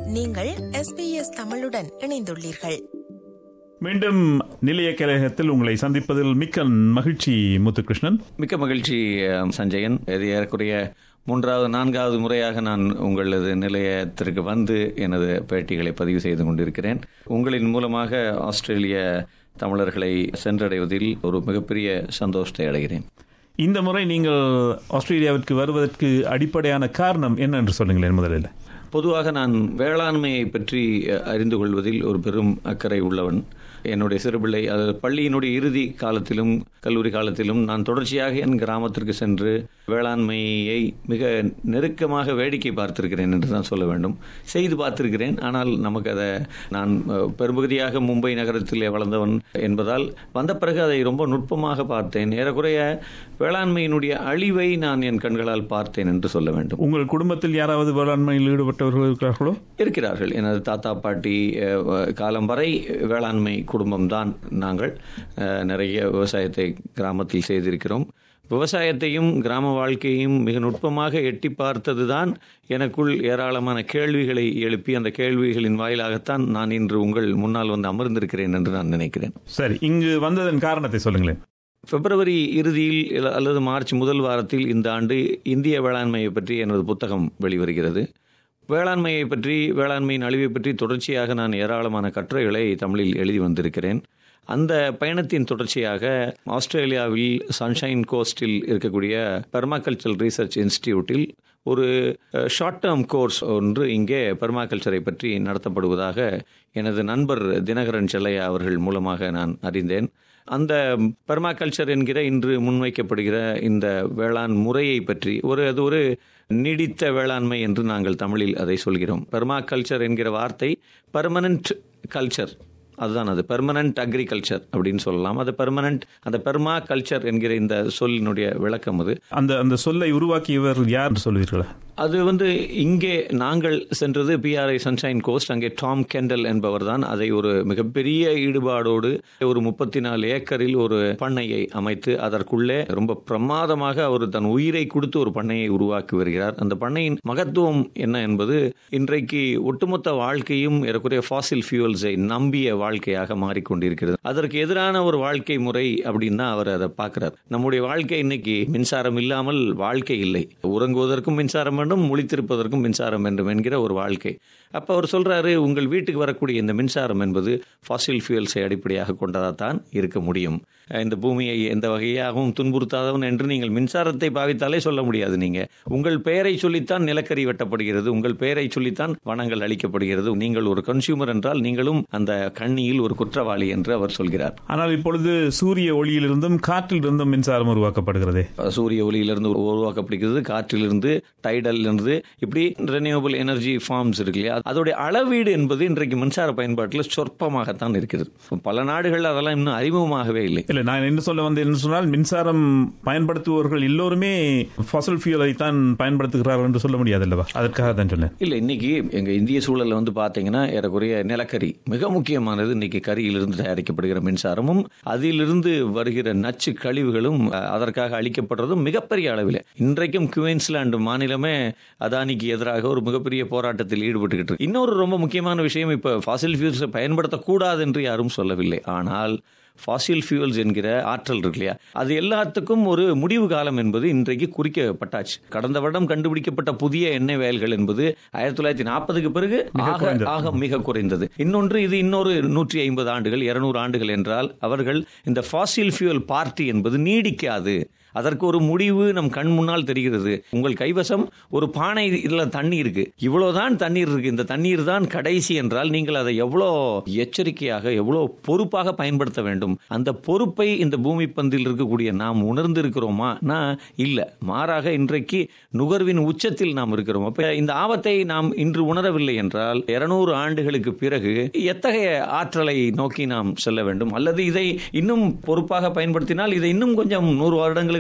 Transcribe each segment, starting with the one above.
நீங்கள் எஸ்பிஎஸ் தமிழுடன் இணைந்துள்ளீர்கள் மீண்டும் நிலைய கழகத்தில் உங்களை சந்திப்பதில் மிக்க மகிழ்ச்சி முத்துகிருஷ்ணன் மிக்க மகிழ்ச்சி அஹ், சஞ்சயன் இது ஏறக்குறைய மூன்றாவது நான்காவது முறையாக நான் உங்களது நிலையத்திற்கு வந்து எனது பேட்டிகளை பதிவு செய்து கொண்டிருக்கிறேன் உங்களின் மூலமாக ஆஸ்திரேலிய தமிழர்களை சென்றடைவதில் ஒரு மிகப்பெரிய சந்தோஷத்தை அடைகிறேன் இந்த முறை நீங்கள் ஆஸ்திரேலியாவிற்கு வருவதற்கு அடிப்படையான காரணம் என்ன என்று சொல்லுங்களேன் முதலில் பொதுவாக நான் வேளாண்மையை பற்றி அஹ், அறிந்து கொள்வதில் ஒரு பெரும் அக்கறை உள்ளவன் என்னுடைய சிறுபிள்ளை அது பள்ளியினுடைய இறுதி காலத்திலும் கல்லூரி காலத்திலும் நான் தொடர்ச்சியாக என் கிராமத்திற்கு சென்று வேளாண்மையை மிக நெருக்கமாக வேடிக்கை பார்த்திருக்கிறேன் என்று தான் சொல்ல வேண்டும் செய்து பார்த்திருக்கிறேன் ஆனால் நமக்கு அதை நான் அஹ், பெரும்பகுதியாக மும்பை நகரத்திலே வளர்ந்தவன் என்பதால் வந்த பிறகு அதை ரொம்ப நுட்பமாக பார்த்தேன் ஏறக்குறைய வேளாண்மையினுடைய அழிவை நான் என் கண்களால் பார்த்தேன் என்று சொல்ல வேண்டும் உங்கள் குடும்பத்தில் யாராவது வேளாண்மையில் ஈடுபட்டவர்கள் இருக்கிறார்களோ இருக்கிறார்கள் எனது தாத்தா பாட்டி அஹ், காலம் வரை வேளாண்மை குடும்பம்தான் நாங்கள் அஹ், நிறைய விவசாயத்தை கிராமத்தில் செய்திருக்கிறோம் விவசாயத்தையும் கிராம வாழ்க்கையையும் மிக நுட்பமாக எட்டி பார்த்ததுதான் எனக்குள் ஏராளமான கேள்விகளை எழுப்பி அந்த கேள்விகளின் வாயிலாகத்தான் நான் இன்று உங்கள் முன்னால் வந்து அமர்ந்திருக்கிறேன் என்று நான் நினைக்கிறேன் சரி இங்கு வந்ததன் காரணத்தை சொல்லுங்களேன் பிப்ரவரி இறுதியில் இல்ல- அல்லது மார்ச் முதல் வாரத்தில் இந்த ஆண்டு இந்திய வேளாண்மையை பற்றி எனது புத்தகம் வெளிவருகிறது வேளாண்மையை பற்றி வேளாண்மையின் அழிவை பற்றி தொடர்ச்சியாக நான் ஏராளமான கட்டுரைகளை தமிழில் எழுதி வந்திருக்கிறேன் அந்த பயணத்தின் தொடர்ச்சியாக ஆஸ்திரேலியாவில் சன்ஷைன் கோஸ்டில் இருக்கக்கூடிய பெர்மாகல்ச்சர் ரிசர்ச் இன்ஸ்டிடியூட்டில் ஒரு ஷார்ட் டேர்ம் கோர்ஸ் ஒன்று இங்கே பெர்மாகல்ச்சரை பற்றி நடத்தப்படுவதாக எனது நண்பர் தினகரன் செல்லையா அவர்கள் மூலமாக நான் அறிந்தேன் அந்த பெர்மாகல்ச்சர் என்கிற இன்று முன்வைக்கப்படுகிற இந்த வேளாண் முறையை பற்றி ஒரு அது ஒரு நீடித்த வேளாண்மை என்று நாங்கள் தமிழில் அதை சொல்கிறோம் பெர்மாகல்ச்சர் என்கிற வார்த்தை பர்மனன்ட் கல்ச்சர் அதுதான் அது பெர்மனன்ட் அக்ரிகல்ச்சர் அப்படின்னு சொல்லலாம் அது பெர்மனன்ட் அந்த பெர்மா கல்ச்சர் என்கிற இந்த சொல்லினுடைய விளக்கம் அது அந்த அந்த சொல்லை உருவாக்கியவர் யார் என்று சொல்வீர்களா அது வந்து இங்கே நாங்கள் சென்றது பிஆர்ஐ சன்ஷைன் கோஸ்ட் அங்கே டாம் கெண்டல் என்பவர் தான் அதை ஒரு மிகப்பெரிய ஈடுபாடோடு ஒரு முப்பத்தி நாலு ஏக்கரில் ஒரு பண்ணையை அமைத்து அதற்குள்ளே ரொம்ப பிரமாதமாக அவர் தன் உயிரை கொடுத்து ஒரு பண்ணையை உருவாக்கி வருகிறார் அந்த பண்ணையின் மகத்துவம் என்ன என்பது இன்றைக்கு ஒட்டுமொத்த வாழ்க்கையும் ஏறக்குறைய ஃபாசில் ஃபியூல்ஸை நம்பிய வாழ்க்கையாக மாறிக்கொண்டிருக்கிறது அதற்கு எதிரான ஒரு வாழ்க்கை முறை அப்படின்னு தான் அவர் அதை பார்க்கிறார் நம்முடைய வாழ்க்கை இன்னைக்கு மின்சாரம் இல்லாமல் வாழ்க்கை இல்லை உறங்குவதற்கும் மின்சாரம் வேண்டும் முழித்திருப்பதற்கும் மின்சாரம் வேண்டும் என்கிற ஒரு வாழ்க்கை அப்போ அவர் சொல்றாரு உங்கள் வீட்டுக்கு வரக்கூடிய இந்த மின்சாரம் என்பது ஃபாசில் ஃபியூல்ஸை அடிப்படையாக கொண்டதாத்தான் இருக்க முடியும் அஹ் இந்த பூமியை எந்த வகையாகவும் துன்புறுத்தாதவன் என்று நீங்கள் மின்சாரத்தை பாவித்தாலே சொல்ல முடியாது நீங்க உங்கள் பெயரை சொல்லித்தான் நிலக்கரி வெட்டப்படுகிறது உங்கள் பெயரை சொல்லித்தான் வனங்கள் அளிக்கப்படுகிறது நீங்கள் ஒரு கன்சியூமர் என்றால் நீங்களும் அந்த கண்ணியில் ஒரு குற்றவாளி என்று அவர் சொல்கிறார் ஆனால் இப்பொழுது சூரிய ஒளியிலிருந்தும் காற்றிலிருந்தும் மின்சாரம் உருவாக்கப்படுகிறதே சூரிய ஒளியிலிருந்து உருவாக்கப்படுகிறது காற்றிலிருந்து டைடல்லிருந்து இப்படி ரெனியூவபிள் எனர்ஜி ஃபார்ம்ஸ் இருக்கு இல்லையா அதோடைய அளவீடு என்பது இன்றைக்கு மின்சார பயன்பாட்டில் சொற்பமாகத்தான் இருக்கிறது பல நாடுகள் அதெல்லாம் இன்னும் அறிமுகமாகவே இல்லை இல்லை நான் என்ன சொல்ல வந்தேன் என்று சொன்னால் மின்சாரம் பயன்படுத்துபவர்கள் எல்லோருமே ஃபாசல் ஃபியூலை தான் பயன்படுத்துகிறார்கள் என்று சொல்ல முடியாது அல்லவா அதற்காக தான் சொன்னேன் இல்லை இன்னைக்கு எங்க இந்திய சூழல்ல வந்து பாத்தீங்கன்னா ஏறக்குறைய நிலக்கரி மிக முக்கியமானது இன்னைக்கு கரியிலிருந்து தயாரிக்கப்படுகிற மின்சாரமும் அதிலிருந்து வருகிற நச்சு கழிவுகளும் அஹ், அதற்காக அளிக்கப்படுறதும் மிகப்பெரிய அளவில் இன்றைக்கும் குயின்ஸ்லாந்து மாநிலமே அதானிக்கு எதிராக ஒரு மிகப்பெரிய போராட்டத்தில் ஈடுபட்டுக்கிட்டு இருக்கு இன்னொரு ரொம்ப முக்கியமான விஷயம் இப்ப ஃபாசில் ஃபியூல்ஸை பயன்படுத்தக்கூடாது என்று யாரும் சொல்லவில்லை ஆனால் ஃபாசில் ஃபியூல்ஸ் என்கிற ஆற்றல் இருக்கு இல்லையா அது எல்லாத்துக்கும் ஒரு முடிவு காலம் என்பது இன்றைக்கு குறிக்கப்பட்டாச்சு கடந்த வருடம் கண்டுபிடிக்கப்பட்ட புதிய எண்ணெய் வயல்கள் என்பது ஆயிரத்தி தொள்ளாயிரத்தி நாற்பதுக்கு பிறகு ஆக குறைந்தது. ஆக மிக குறைந்தது இன்னொன்று இது இன்னொரு நூற்றி ஐம்பது ஆண்டுகள் இருநூறு ஆண்டுகள் என்றால் அவர்கள் இந்த ஃபாசில் ஃபியூல் பார்ட்டி என்பது நீடிக்காது அதற்கு ஒரு முடிவு நம் கண் முன்னால் தெரிகிறது உங்கள் கைவசம் ஒரு பானை இதுல தண்ணி இருக்கு இவ்வளவுதான் தண்ணீர் இருக்கு இந்த தண்ணீர் தான் கடைசி என்றால் நீங்கள் அதை எவ்வளோ எச்சரிக்கையாக எவ்வளோ பொறுப்பாக பயன்படுத்த வேண்டும் அந்த பொறுப்பை இந்த பூமி பந்தில் இருக்கக்கூடிய நாம் உணர்ந்து இருக்கிறோமா இல்ல மாறாக இன்றைக்கு நுகர்வின் உச்சத்தில் நாம் இருக்கிறோம் அப்ப இந்த ஆபத்தை நாம் இன்று உணரவில்லை என்றால் இருநூறு ஆண்டுகளுக்கு பிறகு எத்தகைய ஆற்றலை நோக்கி நாம் செல்ல வேண்டும் அல்லது இதை இன்னும் பொறுப்பாக பயன்படுத்தினால் இதை இன்னும் கொஞ்சம் நூறு வருடங்களுக்கு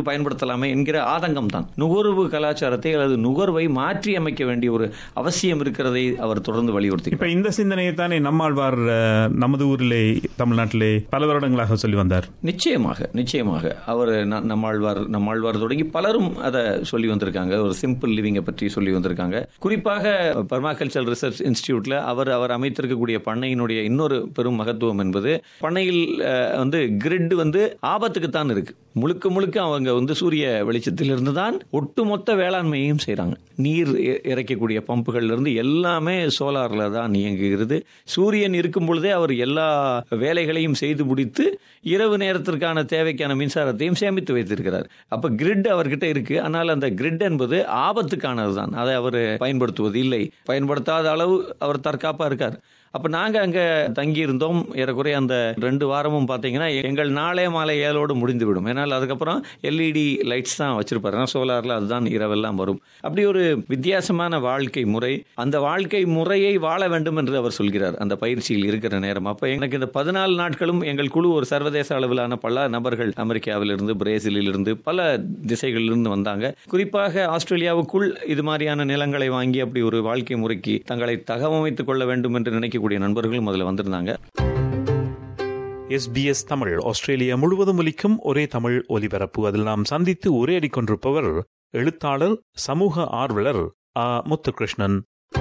பயன்படுத்தலாமே என்கிற ஆதங்கம் தான் நுகர்வு கலாச்சாரத்தை அல்லது நுகர்வை மாற்றி அமைக்க வேண்டிய ஒரு அவசியம் இருக்கிறதை அவர் தொடர்ந்து வலியுறுத்தி இப்ப இந்த சிந்தனையை தானே நம்மாழ்வார் அஹ், நமது ஊரிலே தமிழ்நாட்டிலே பல வருடங்களாக சொல்லி வந்தார் நிச்சயமாக நிச்சயமாக அவர் ந- நம்மாழ்வார் நம்மாழ்வார் தொடங்கி பலரும் அதை சொல்லி வந்திருக்காங்க ஒரு சிம்பிள் லிவிங்கை பற்றி சொல்லி வந்திருக்காங்க குறிப்பாக பர்மாகல்ச்சர் ரிசர்ச் இன்ஸ்டிடியூட்ல அவர் அவர் அமைத்திருக்கக்கூடிய பண்ணையினுடைய இன்னொரு பெரும் மகத்துவம் என்பது பண்ணையில் அஹ், வந்து கிரிட் வந்து ஆபத்துக்கு தான் இருக்கு முழுக்க முழுக்க அவங்க வந்து சூரிய வெளிச்சத்திலிருந்து தான் ஒட்டுமொத்த வேளாண்மையையும் செய்றாங்க நீர் இ- இறைக்கக்கூடிய பம்புகள்ல இருந்து எல்லாமே சோலார்ல தான் இயங்குகிறது சூரியன் இருக்கும் பொழுதே அவர் எல்லா வேலைகளையும் செய்து முடித்து இரவு நேரத்திற்கான தேவைக்கான மின்சாரத்தையும் சேமித்து வைத்திருக்கிறார் அப்ப கிரிட் அவர்கிட்ட இருக்கு ஆனால் அந்த கிரிட் என்பது ஆபத்துக்கானது தான் அதை அவர் பயன்படுத்துவது இல்லை பயன்படுத்தாத அளவு அவர் தற்காப்பா இருக்கார் அப்ப நாங்க அங்க தங்கி இருந்தோம் ஏறக்குறைய அந்த ரெண்டு வாரமும் பாத்தீங்கன்னா எங்கள் நாளே மாலை ஏழோடு முடிந்துவிடும் ஏன்னால் அதுக்கப்புறம் எல்இடி லைட்ஸ் தான் வச்சிருப்பாரு ஏன்னா சோலார்ல அதுதான் இரவெல்லாம் வரும் அப்படி ஒரு வித்தியாசமான வாழ்க்கை முறை அந்த வாழ்க்கை முறையை வாழ வேண்டும் என்று அவர் சொல்கிறார் அந்த பயிற்சியில் இருக்கிற நேரம் அப்ப எனக்கு இந்த பதினாலு நாட்களும் எங்கள் குழு ஒரு சர்வதேச அளவிலான பல நபர்கள் அமெரிக்காவிலிருந்து பிரேசிலிலிருந்து பல திசைகளிலிருந்து வந்தாங்க குறிப்பாக ஆஸ்திரேலியாவுக்குள் இது மாதிரியான நிலங்களை வாங்கி அப்படி ஒரு வாழ்க்கை முறைக்கு தங்களை தகவமைத்துக் கொள்ள வேண்டும் என்று நினைக்கக்கூடிய நண்பர்களும் அதில் வந்திருந்தாங்க எஸ்பிஎஸ் தமிழ் ஆஸ்திரேலியா முழுவதும் ஒலிக்கும் ஒரே தமிழ் ஒலிபரப்பு அதில் நாம் சந்தித்து உரையாடி கொண்டிருப்பவர் எழுத்தாளர் சமூக ஆர்வலர் ஆ முத்துகிருஷ்ணன்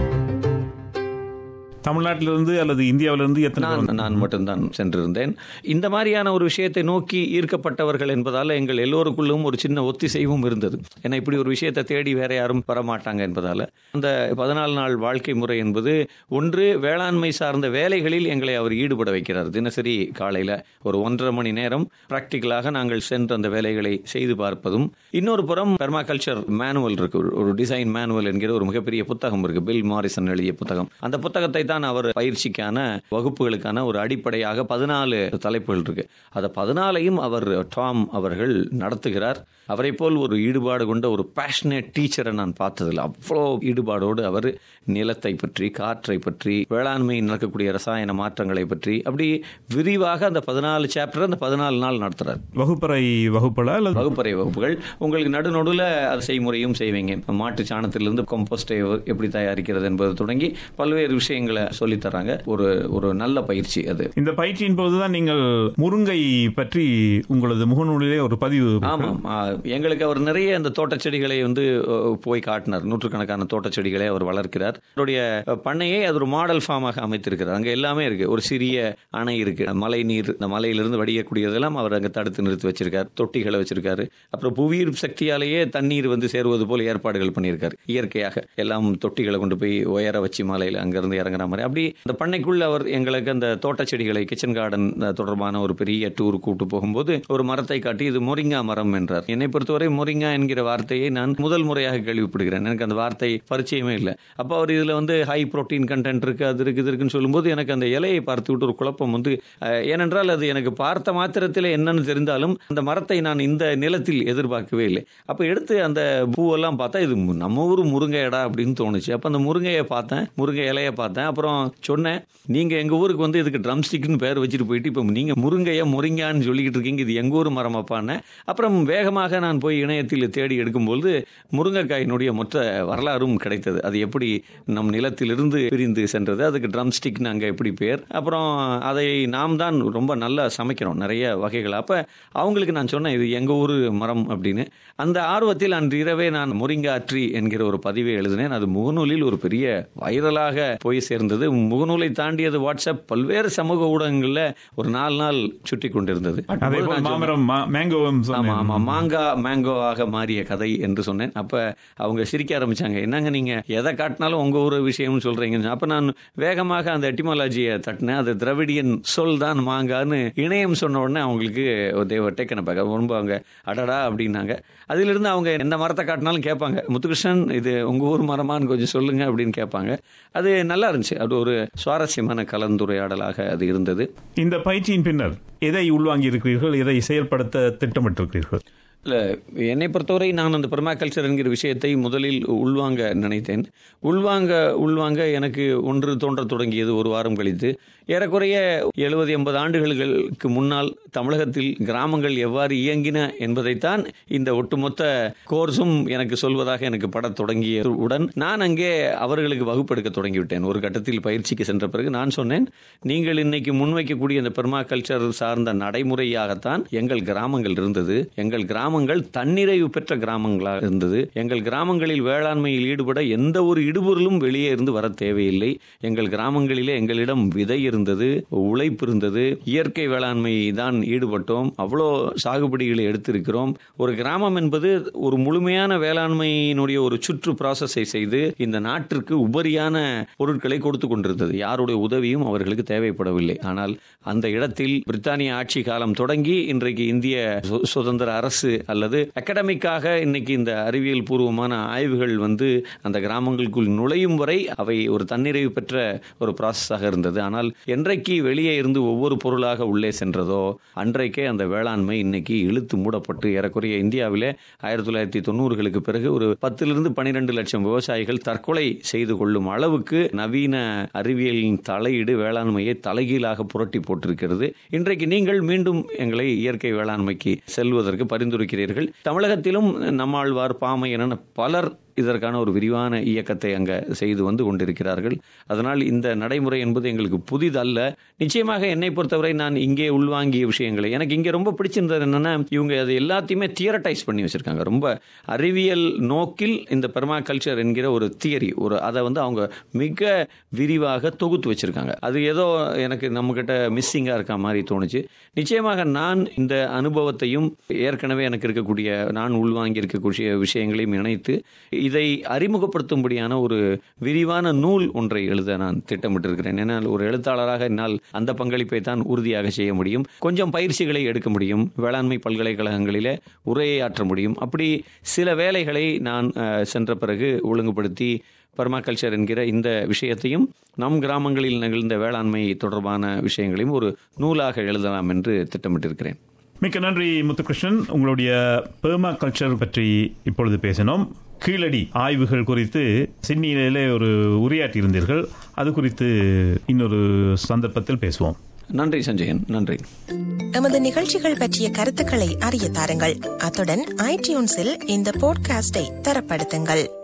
தமிழ்நாட்டிலிருந்து அல்லது இந்தியாவிலிருந்து எத்தனை நான் நான் மட்டும்தான் சென்றிருந்தேன் இந்த மாதிரியான ஒரு விஷயத்தை நோக்கி ஈர்க்கப்பட்டவர்கள் என்பதால் எங்கள் எல்லோருக்குள்ளும் ஒரு சின்ன ஒத்திசைவும் இருந்தது ஏன்னா இப்படி ஒரு விஷயத்தை தேடி வேற யாரும் வரமாட்டாங்க என்பதால அந்த பதினாலு நாள் வாழ்க்கை முறை என்பது ஒன்று வேளாண்மை சார்ந்த வேலைகளில் எங்களை அவர் ஈடுபட வைக்கிறார் தினசரி காலையில் ஒரு ஒன்றரை மணி நேரம் பிராக்டிக்கலாக நாங்கள் சென்று அந்த வேலைகளை செய்து பார்ப்பதும் இன்னொரு புறம் பெர்மாகல்ச்சர் மேனுவல் இருக்கு ஒரு- ஒரு டிசைன் மேனுவல் என்கிற ஒரு மிகப்பெரிய புத்தகம் இருக்கு பில் மாரிசன் எழுதிய புத்தகம் அந்த புத்தகத்தை தான் அவர் பயிற்சிக்கான வகுப்புகளுக்கான ஒரு அடிப்படையாக பதினாலு தலைப்புகள் இருக்கு அதை பதினாலையும் அவர் டாம் அவர்கள் நடத்துகிறார் அவரை போல் ஒரு ஈடுபாடு கொண்ட ஒரு பேஷனேட் டீச்சரை நான் பார்த்ததில்லை அவ்வளோ ஈடுபாடோடு அவர் நிலத்தை பற்றி காற்றை பற்றி வேளாண்மையில் நடக்கக்கூடிய ரசாயன மாற்றங்களை பற்றி அப்படி விரிவாக அந்த பதினாலு சாப்டர் அந்த பதினாலு நாள் நடத்துறார் வகுப்பறை வகுப்பலா அல்லது வகுப்பறை வகுப்புகள் உங்களுக்கு நடுநடுவில் அது செய்முறையும் செய்வீங்க மாட்டு சாணத்திலிருந்து கம்போஸ்டை எப்படி தயாரிக்கிறது என்பது தொடங்கி பல்வேறு விஷயங்களை சொல்லித் தர்றாங்க ஒரு ஒரு நல்ல பயிற்சி அது இந்த பயிற்சியின் போதுதான் நீங்கள் முருங்கை பற்றி உங்களது முகநூலிலே ஒரு பதிவு ஆமாம் ஆ, எங்களுக்கு அவர் நிறைய இந்த தோட்டச் செடிகளை வந்து அ, போய் காட்டினார் நூற்றுக்கணக்கான தோட்டச் செடிகளை அவர் வளர்க்கிறார் அவருடைய அ, பண்ணையை அது ஒரு மாடல் ஃபார்மாக அமைத்திருக்கிறார் அங்க எல்லாமே இருக்கு ஒரு சிறிய அணை இருக்கு மழை நீர் இந்த மலையிலிருந்து வடியக்கூடியதெல்லாம் அவர் அங்க தடுத்து நிறுத்தி வச்சிருக்கார் தொட்டிகளை வச்சிருக்காரு அப்புறம் புவியீர்ப்பு சக்தியாலேயே தண்ணீர் வந்து சேருவது போல ஏற்பாடுகள் பண்ணியிருக்காரு இயற்கையாக எல்லாம் தொட்டிகளை கொண்டு போய் உயர வச்சு மலையில அங்கிருந்து இறங்குற மாதிரி அப்படி அந்த பண்ணைக்குள்ள அவர் எங்களுக்கு அந்த தோட்டச் செடிகளை கிச்சன் கார்டன் தொடர்பான ஒரு பெரிய டூர் கூட்டு போகும்போது ஒரு மரத்தை காட்டி இது மொரிங்கா மரம் என்றார் என்னை பொறுத்தவரை மொரிங்கா என்கிற வார்த்தையை நான் முதல் முறையாக கேள்விப்படுகிறேன் எனக்கு அந்த வார்த்தை பரிச்சயமே இல்லை அப்போ அவர் இதுல வந்து ஹை புரோட்டீன் கண்டென்ட் இருக்கு அது இருக்கு இது இருக்குன்னு சொல்லும்போது எனக்கு அந்த இலையை பார்த்து விட்டு ஒரு குழப்பம் வந்து அஹ், ஏனென்றால் அது எனக்கு பார்த்த மாத்திரத்தில் என்னன்னு தெரிந்தாலும் அந்த மரத்தை நான் இந்த நிலத்தில் எதிர்பார்க்கவே இல்லை அப்போ எடுத்து அந்த பூவெல்லாம் பார்த்தா இது மு- நம்ம ஊர் முருங்கையடா அப்படின்னு தோணுச்சு அப்போ அந்த முருங்கையை பார்த்தேன் முருங்கை இலையை பார்த்தேன் அப்புறம் சொன்னேன் நீங்க எங்க ஊருக்கு வந்து இதுக்கு ட்ரம் ஸ்டிக்னு பேர் வச்சுட்டு போயிட்டு இப்போ நீங்க முருங்கையை முருங்கான்னு சொல்லிக்கிட்டு இருக்கீங்க இது எங்க ஊர் மரமாப்பான்னு அப்புறம் வேகமாக நான் போய் இணையத்தில் தேடி எடுக்கும்போது முருங்கைக்காயினுடைய மொத்த வரலாறும் கிடைத்தது அது எப்படி நம் நிலத்திலிருந்து பிரிந்து சென்றது அதுக்கு ட்ரம் ஸ்டிக்னு அங்கே எப்படி பேர் அப்புறம் அதை நாம் தான் ரொம்ப நல்லா சமைக்கிறோம் நிறைய வகைகள் அப்போ அவங்களுக்கு நான் சொன்னேன் இது எங்கள் ஊர் மரம் அப்படின்னு அந்த ஆர்வத்தில் அன்று இரவே நான் முருங்கா ட்ரீ என்கிற ஒரு பதிவை எழுதினேன் அது முகநூலில் ஒரு பெரிய வைரலாக போய் சேர்ந்தது முகநூலை தாண்டியது வாட்ஸ்அப் பல்வேறு சமூக ஊடகங்களில் ஒரு நாலு நாள் சுற்றி கொண்டிருந்தது அதே போல் நான் சொன்னேன். மாமரம் மா- மேங்கோவும் ஆமா சொன்னேன். ஆமா மாங்கா மேங்கோவாக மாறிய கதை என்று சொன்னேன் அப்ப அவங்க சிரிக்க ஆரம்பிச்சாங்க என்னங்க நீங்க எதை காட்டினாலும் உங்க ஊர் விஷயம்னு சொல்றீங்க அப்ப நான் வேகமாக அந்த எட்டிமாலஜியை தட்டினேன் அது திராவிடியன் சொல் தான் மாங்கான்னு இணையம் சொன்ன உடனே அவங்களுக்கு தேவ டேக்கன பேக்க ரொம்ப அவங்க அடடா அப்படின்னாங்க அதிலிருந்து அவங்க எந்த மரத்தை காட்டினாலும் கேட்பாங்க முத்துகிருஷ்ணன் இது உங்க ஊர் மரமான்னு கொஞ்சம் சொல்லுங்க அப்படின்னு கேட்பாங்க அது நல்லா இருந்துச்சு அது ஒரு சுவாரஸ்யமான கலந்துரையாடலாக அது இருந்தது இந்த பயிற்சியின் பின்னர் எதை உள்வாங்கி இருக்கிறீர்கள் எதை செயல்படுத்த திட்டமிட்டிருக்கிறீர்கள் இல்லை என்னை பொறுத்தவரை நான் அந்த பெர்மாகல்ச்சர் என்கிற விஷயத்தை முதலில் உள்வாங்க நினைத்தேன் உள்வாங்க உள்வாங்க எனக்கு ஒன்று தோன்றத் தொடங்கியது ஒரு வாரம் கழித்து ஏறக்குறைய எழுபது எண்பது ஆண்டுகளுக்கு முன்னால் தமிழகத்தில் கிராமங்கள் எவ்வாறு இயங்கின என்பதைத்தான் இந்த ஒட்டுமொத்த கோர்ஸும் எனக்கு சொல்வதாக எனக்கு படத் தொடங்கியவுடன் நான் அங்கே அவர்களுக்கு வகுப்பெடுக்க தொடங்கிவிட்டேன் ஒரு கட்டத்தில் பயிற்சிக்கு சென்ற பிறகு நான் சொன்னேன் நீங்கள் இன்னைக்கு முன்வைக்கக்கூடிய இந்த பெர்மாகல்ச்சர் சார்ந்த நடைமுறையாகத்தான் எங்கள் கிராமங்கள் இருந்தது எங்கள் கிராமங்கள் தன்னிறைவு பெற்ற கிராமங்களாக இருந்தது எங்கள் கிராமங்களில் வேளாண்மையில் ஈடுபட எந்த ஒரு இடுபொருளும் வெளியே இருந்து வர தேவையில்லை எங்கள் கிராமங்களிலே எங்களிடம் விதை இருந்தது உழைப்பு இருந்தது இயற்கை வேளாண்மை தான் ஈடுபட்டோம் அவ்வளோ சாகுபடிகளை எடுத்திருக்கிறோம் ஒரு கிராமம் என்பது ஒரு முழுமையான வேளாண்மையினுடைய ஒரு சுற்று ப்ராசஸை செய்து இந்த நாட்டிற்கு உபரியான பொருட்களை கொடுத்து கொண்டிருந்தது யாருடைய உதவியும் அவர்களுக்கு தேவைப்படவில்லை ஆனால் அந்த இடத்தில் பிரித்தானிய ஆட்சி காலம் தொடங்கி இன்றைக்கு இந்திய சு- சுதந்திர அரசு அல்லது அகடமிக்காக இன்னைக்கு இந்த அறிவியல் பூர்வமான ஆய்வுகள் வந்து அந்த கிராமங்களுக்குள் நுழையும் வரை அவை ஒரு தன்னிறைவு பெற்ற ஒரு ப்ராசஸாக இருந்தது ஆனால் என்றைக்கு வெளியே இருந்து ஒவ்வொரு பொருளாக உள்ளே சென்றதோ அன்றைக்கே அந்த வேளாண்மை இன்னைக்கு இழுத்து மூடப்பட்டு ஏறக்குறைய இந்தியாவிலே ஆயிரத்தி தொள்ளாயிரத்தி தொண்ணூறுகளுக்கு பிறகு ஒரு பத்திலிருந்து பனிரெண்டு லட்சம் விவசாயிகள் தற்கொலை செய்து கொள்ளும் அளவுக்கு நவீன அறிவியலின் தலையீடு வேளாண்மையை தலைகீழாக புரட்டி போட்டிருக்கிறது இன்றைக்கு நீங்கள் மீண்டும் எங்களை இயற்கை வேளாண்மைக்கு செல்வதற்கு பரிந்துரைக்கிறீர்கள் தமிழகத்திலும் நம்மாழ்வார் பாமையன் என பலர் இதற்கான ஒரு விரிவான இயக்கத்தை அங்க செய்து வந்து கொண்டிருக்கிறார்கள் அதனால் இந்த நடைமுறை என்பது எங்களுக்கு புதிதல்ல நிச்சயமாக என்னை பொறுத்தவரை நான் இங்கே உள்வாங்கிய விஷயங்களை எனக்கு இங்கே ரொம்ப பிடிச்சிருந்தது என்னன்னா இவங்க அது எல்லாத்தையுமே தியரட்டைஸ் பண்ணி வச்சிருக்காங்க ரொம்ப அறிவியல் நோக்கில் இந்த பெர்மாகல்ச்சர் என்கிற ஒரு தியரி ஒரு அதை வந்து அவங்க மிக விரிவாக தொகுத்து வச்சிருக்காங்க அது ஏதோ எனக்கு நம்மக்கிட்ட மிஸ்ஸிங்காக இருக்க மாதிரி தோணுச்சு நிச்சயமாக நான் இந்த அனுபவத்தையும் ஏற்கனவே எனக்கு இருக்கக்கூடிய நான் உள்வாங்கி இருக்கக்கூடிய விஷயங்களையும் இணைத்து இதை அறிமுகப்படுத்தும்படியான ஒரு விரிவான நூல் ஒன்றை எழுத நான் திட்டமிட்டிருக்கிறேன் ஏன்னால் ஒரு எழுத்தாளராக என்னால் அந்த பங்களிப்பை தான் உறுதியாக செய்ய முடியும் கொஞ்சம் பயிற்சிகளை எடுக்க முடியும் வேளாண்மை பல்கலைக்கழகங்களிலே உரையாற்ற முடியும் அப்படி சில வேலைகளை நான் அஹ், சென்ற பிறகு ஒழுங்குபடுத்தி பர்மாகல்ச்சர் என்கிற இந்த விஷயத்தையும் நம் கிராமங்களில் நிகழ்ந்த வேளாண்மை தொடர்பான விஷயங்களையும் ஒரு நூலாக எழுதலாம் என்று திட்டமிட்டிருக்கிறேன் மிக்க நன்றி முத்துகிருஷ்ணன் உங்களுடைய பெர்மா கல்ச்சர் பற்றி இப்பொழுது பேசினோம் கீழடி ஆய்வுகள் குறித்து சிட்னியிலே ஒரு உரையாற்றி இருந்தீர்கள் அது குறித்து இன்னொரு சந்தர்ப்பத்தில் பேசுவோம் நன்றி சஞ்சயன் நன்றி எமது நிகழ்ச்சிகள் பற்றிய கருத்துக்களை அறிய தாருங்கள் அத்துடன் ஐடியூன்ஸில் இந்த போட்காஸ்டை தரப்படுத்துங்கள்